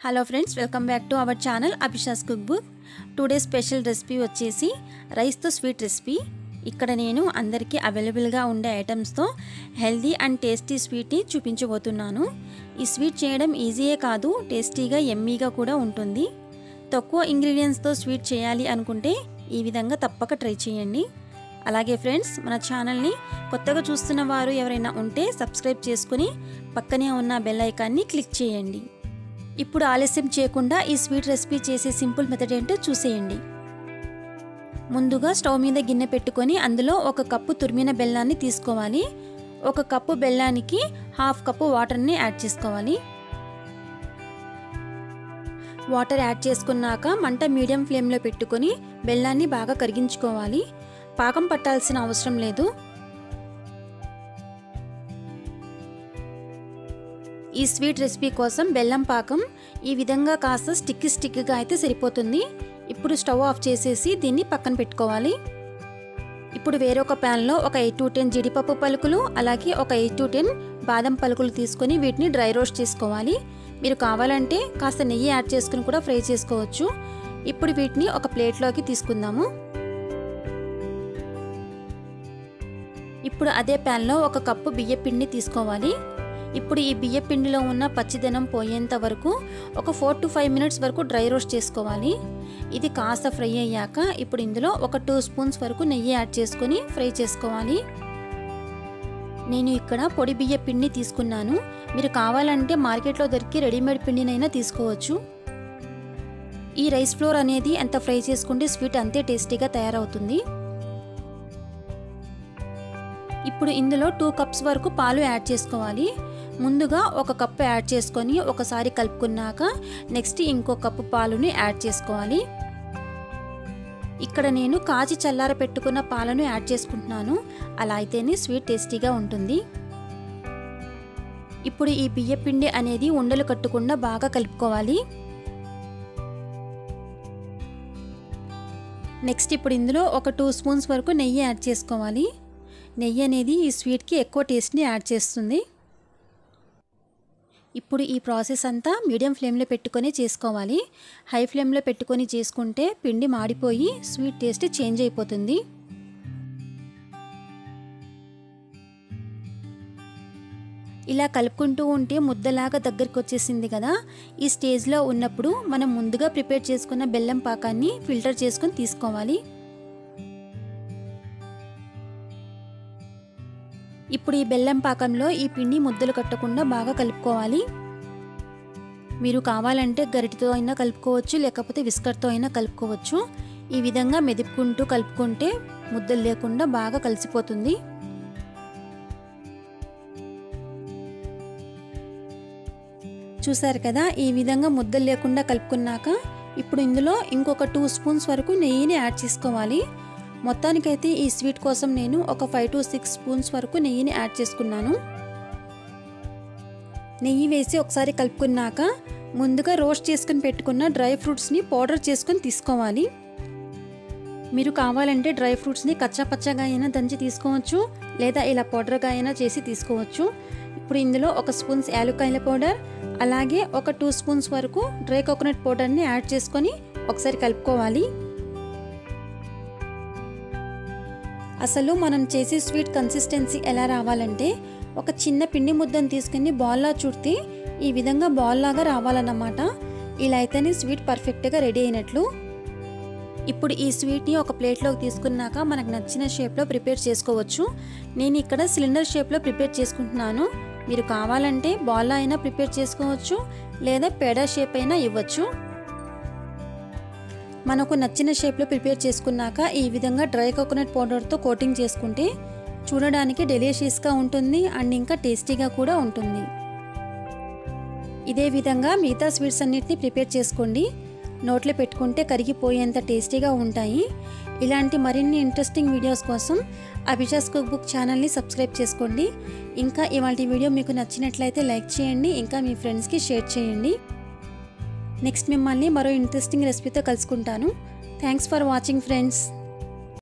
hello friends welcome back to our channel Abhisha's cook book today special recipe వచ్చేసి రైస్తో sweet recipe ఇక్కడ నేను అందరికీ అవైలబుల్గా ఉండే ఐటమ్స్తో హెల్దీ అండ్ టేస్టీ స్వీట్ని చూపించబోతున్నాను ఈ స్వీట్ చేయడం ఈజీయే కాదు టేస్టీగా ఎమ్మీగా కూడా ఉంటుంది తక్కువ ఇంగ్రీడియంట్స్తో స్వీట్ చేయాలి అనుకుంటే ఈ విధంగా తప్పక ట్రై చేయండి అలాగే ఫ్రెండ్స్ మన ఛానల్ని కొత్తగా చూస్తున్న వారు ఎవరైనా ఉంటే సబ్స్క్రైబ్ చేసుకుని పక్కనే ఉన్న బెల్ ఐకాన్ని క్లిక్ చేయండి ఇప్పుడు ఆలస్యం చేయకుండా ఈ స్వీట్ రెసిపీ చేసే సింపుల్ మెథడ్ ఏంటో చూసేయండి ముందుగా స్టవ్ మీద గిన్నె పెట్టుకొని అందులో ఒక కప్పు తురిమిన బెల్లాన్ని తీసుకోవాలి ఒక కప్పు బెల్లానికి హాఫ్ కప్పు వాటర్ని యాడ్ చేసుకోవాలి వాటర్ యాడ్ చేసుకున్నాక మంట మీడియం ఫ్లేమ్లో పెట్టుకొని బెల్లాన్ని బాగా కరిగించుకోవాలి పాకం పట్టాల్సిన అవసరం లేదు ఈ స్వీట్ రెసిపీ కోసం బెల్లం పాకం ఈ విధంగా కాస్త స్టిక్కి స్టిక్గా అయితే సరిపోతుంది ఇప్పుడు స్టవ్ ఆఫ్ చేసేసి దీన్ని పక్కన పెట్టుకోవాలి ఇప్పుడు వేరొక ప్యాన్లో ఒక ఎయిట్ టు టెన్ జీడిపప్పు పలుకులు అలాగే ఒక ఎయిట్ టు టెన్ బాదం పలుకులు తీసుకొని వీటిని డ్రై రోస్ట్ చేసుకోవాలి మీరు కావాలంటే కాస్త నెయ్యి యాడ్ చేసుకుని కూడా ఫ్రై చేసుకోవచ్చు ఇప్పుడు వీటిని ఒక ప్లేట్లోకి తీసుకుందాము ఇప్పుడు అదే ప్యాన్లో ఒక కప్పు బియ్య పిండి తీసుకోవాలి ఇప్పుడు ఈ బియ్య పిండిలో ఉన్న పచ్చిదనం పోయేంత వరకు ఒక ఫోర్ టు ఫైవ్ మినిట్స్ వరకు డ్రై రోస్ట్ చేసుకోవాలి ఇది కాస్త ఫ్రై అయ్యాక ఇప్పుడు ఇందులో ఒక టూ స్పూన్స్ వరకు నెయ్యి యాడ్ చేసుకొని ఫ్రై చేసుకోవాలి నేను ఇక్కడ పొడి బియ్య పిండి తీసుకున్నాను మీరు కావాలంటే మార్కెట్లో దొరికి రెడీమేడ్ పిండినైనా తీసుకోవచ్చు ఈ రైస్ ఫ్లోర్ అనేది ఎంత ఫ్రై చేసుకుంటే స్వీట్ అంతే టేస్టీగా తయారవుతుంది ఇప్పుడు ఇందులో టూ కప్స్ వరకు పాలు యాడ్ చేసుకోవాలి ముందుగా ఒక కప్పు యాడ్ చేసుకొని ఒకసారి కలుపుకున్నాక నెక్స్ట్ ఇంకో కప్పు పాలుని యాడ్ చేసుకోవాలి ఇక్కడ నేను కాచి చల్లార పెట్టుకున్న పాలను యాడ్ చేసుకుంటున్నాను అలా అయితేనే స్వీట్ టేస్టీగా ఉంటుంది ఇప్పుడు ఈ బియ్య పిండి అనేది ఉండలు కట్టకుండా బాగా కలుపుకోవాలి నెక్స్ట్ ఇప్పుడు ఇందులో ఒక టూ స్పూన్స్ వరకు నెయ్యి యాడ్ చేసుకోవాలి నెయ్యి అనేది ఈ స్వీట్కి ఎక్కువ టేస్ట్ని యాడ్ చేస్తుంది ఇప్పుడు ఈ ప్రాసెస్ అంతా మీడియం ఫ్లేమ్లో పెట్టుకొని చేసుకోవాలి హై ఫ్లేమ్లో పెట్టుకొని చేసుకుంటే పిండి మాడిపోయి స్వీట్ టేస్ట్ చేంజ్ అయిపోతుంది ఇలా కలుపుకుంటూ ఉంటే ముద్దలాగా దగ్గరికి వచ్చేసింది కదా ఈ స్టేజ్లో ఉన్నప్పుడు మనం ముందుగా ప్రిపేర్ చేసుకున్న బెల్లం పాకాన్ని ఫిల్టర్ చేసుకొని తీసుకోవాలి ఇప్పుడు ఈ బెల్లం పాకంలో ఈ పిండి ముద్దలు కట్టకుండా బాగా కలుపుకోవాలి మీరు కావాలంటే గరిటితో అయినా కలుపుకోవచ్చు లేకపోతే విస్కర్తో అయినా కలుపుకోవచ్చు ఈ విధంగా మెదుపుకుంటూ కలుపుకుంటే ముద్దలు లేకుండా బాగా కలిసిపోతుంది చూసారు కదా ఈ విధంగా ముద్దలు లేకుండా కలుపుకున్నాక ఇప్పుడు ఇందులో ఇంకొక టూ స్పూన్స్ వరకు నెయ్యిని యాడ్ చేసుకోవాలి మొత్తానికైతే ఈ స్వీట్ కోసం నేను ఒక ఫైవ్ టు సిక్స్ స్పూన్స్ వరకు నెయ్యిని యాడ్ చేసుకున్నాను నెయ్యి వేసి ఒకసారి కలుపుకున్నాక ముందుగా రోస్ట్ చేసుకుని పెట్టుకున్న డ్రై ఫ్రూట్స్ని పౌడర్ చేసుకొని తీసుకోవాలి మీరు కావాలంటే డ్రై ఫ్రూట్స్ని కచ్చా పచ్చగా అయినా దంచి తీసుకోవచ్చు లేదా ఇలా పౌడర్గా అయినా చేసి తీసుకోవచ్చు ఇప్పుడు ఇందులో ఒక స్పూన్స్ యాలుకాయల పౌడర్ అలాగే ఒక టూ స్పూన్స్ వరకు డ్రై కోకోనట్ పౌడర్ని యాడ్ చేసుకొని ఒకసారి కలుపుకోవాలి అసలు మనం చేసే స్వీట్ కన్సిస్టెన్సీ ఎలా రావాలంటే ఒక చిన్న పిండి ముద్దను తీసుకుని బాల్లా చుడితే ఈ విధంగా బాల్ లాగా రావాలన్నమాట ఇలా అయితేనే స్వీట్ పర్ఫెక్ట్గా రెడీ అయినట్లు ఇప్పుడు ఈ స్వీట్ని ఒక ప్లేట్లోకి తీసుకున్నాక మనకు నచ్చిన షేప్లో ప్రిపేర్ చేసుకోవచ్చు నేను ఇక్కడ సిలిండర్ షేప్లో ప్రిపేర్ చేసుకుంటున్నాను మీరు కావాలంటే బాల్లా అయినా ప్రిపేర్ చేసుకోవచ్చు లేదా పేడా షేప్ అయినా ఇవ్వచ్చు మనకు నచ్చిన షేప్లో ప్రిపేర్ చేసుకున్నాక ఈ విధంగా డ్రై కోకోనట్ పౌడర్తో కోటింగ్ చేసుకుంటే చూడడానికి డెలిషియస్గా ఉంటుంది అండ్ ఇంకా టేస్టీగా కూడా ఉంటుంది ఇదే విధంగా మిగతా స్వీట్స్ అన్నిటిని ప్రిపేర్ చేసుకోండి నోట్లో పెట్టుకుంటే కరిగిపోయేంత టేస్టీగా ఉంటాయి ఇలాంటి మరిన్ని ఇంట్రెస్టింగ్ వీడియోస్ కోసం అభిషాస్ కుక్ బుక్ ఛానల్ని సబ్స్క్రైబ్ చేసుకోండి ఇంకా ఇవాళ వీడియో మీకు నచ్చినట్లయితే లైక్ చేయండి ఇంకా మీ ఫ్రెండ్స్కి షేర్ చేయండి నెక్స్ట్ మిమ్మల్ని మరో ఇంట్రెస్టింగ్ రెసిపీతో కలుసుకుంటాను థ్యాంక్స్ ఫర్ వాచింగ్ ఫ్రెండ్స్